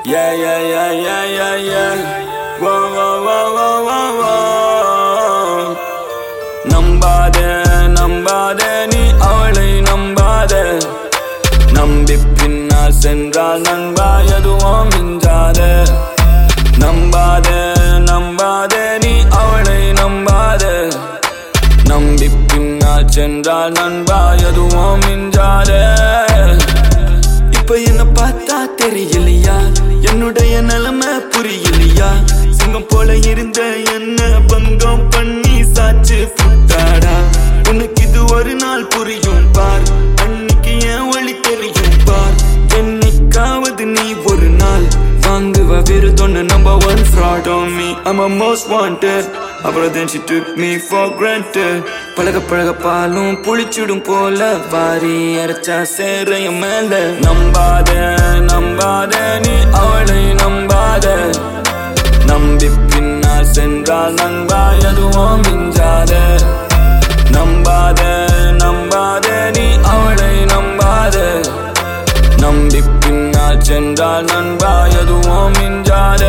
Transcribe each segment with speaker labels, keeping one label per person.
Speaker 1: Yeah, yeah, yeah, yeah, yeah, yeah. Whoa, whoa, whoa, whoa, whoa, whoa. நம்பாதே நம்பாதே நீ அவளை நம்பாதே நம்பி பின்னால் சென்றால் நண்பா எதுவும் மிஞ்சாதே நம்பாதே நம்பாதே நீ அவளை நம்பாதே நம்பி பின்னால் சென்றால் நண்பா எதுவும் மிஞ்சாதே இப்ப என்ன பார்த்தா தெரியலையா என்னுடைய நிலைமை புரியலையா சிங்கம் போல இருந்த என்ன பங்கம் பண்ணி சாச்சு புட்டாடா உனக்கு இது ஒரு நாள் புரியும் பார் அன்னைக்கு என் வழி தெரியும் பார் என்னைக்காவது நீ ஒரு நாள் வாங்குவ விருதொன்னு number one fraud on me I'm a most wanted அப்புறம் then she took me for granted பழக பழக பாலும் புளிச்சிடும் போல வாரி அரைச்சா சேரைய மேல நம்பாத நம்பாத நீ அவளை நம்பாத நம்பி பின்னால் சென்றால் நண்பா எதுவும் மிஞ்சாத நம்பாத நம்பாத நீ அவளை நம்பாத நம்பி பின்னால் சென்றால் நண்பா எதுவும் மிஞ்சாத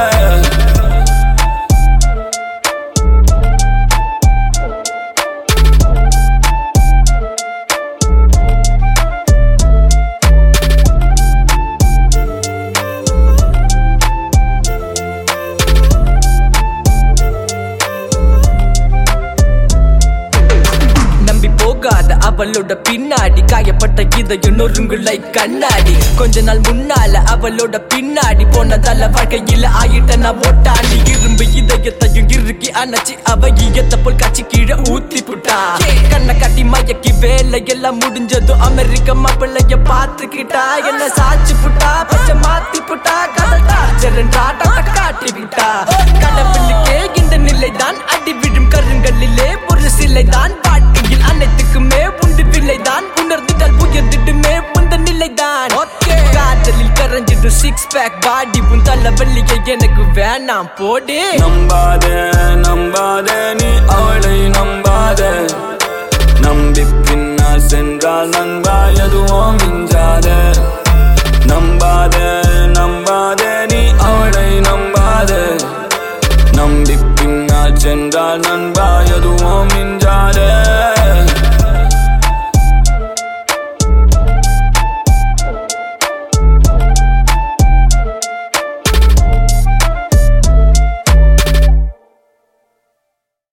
Speaker 2: நம்பி போகாத அவளோட பின்னாடி காயப்பட்ட இதயம் நொறுங்குலை கண்ணாடி கொஞ்ச நாள் முன்னால அவளோட பின்னாடி போனதால வாழ்க்கையில ஆயிட்ட நான் ஓட்டாண்டி இரும்பு இதயத்தையும் இறுக்கி அணைச்சி அவ ஈயத்த போல் காட்சி கீழே ஊத்தி புட்டா கண்ணை காட்டி மயக்கி வேலை எல்லாம் முடிஞ்சதும் அமெரிக்க மாப்பிள்ளைய பார்த்துக்கிட்டா என்ன சாச்சு புட்டா பச்சை மாத்தி புட்டா கடல் டாச்சரன் காட்டி விட்டா கடவுளுக்கே இந்த நிலைதான் அடி விழும் கருங்களிலே ஒரு சிலைதான் வாழ்க்கையில் அனைத்துக்குமே உண்டு விலைதான் உணர்ந்துட்டால் உயர்ந்துட்டுமே உந்த நிலைதான் காதலில் கரைஞ்சிட்டு சிக்ஸ் பேக் பாடி உன் தலைவலியை எனக்கு வேணாம் போடு
Speaker 1: நம்பாத நம்பாத நீ அவளை நம்பாத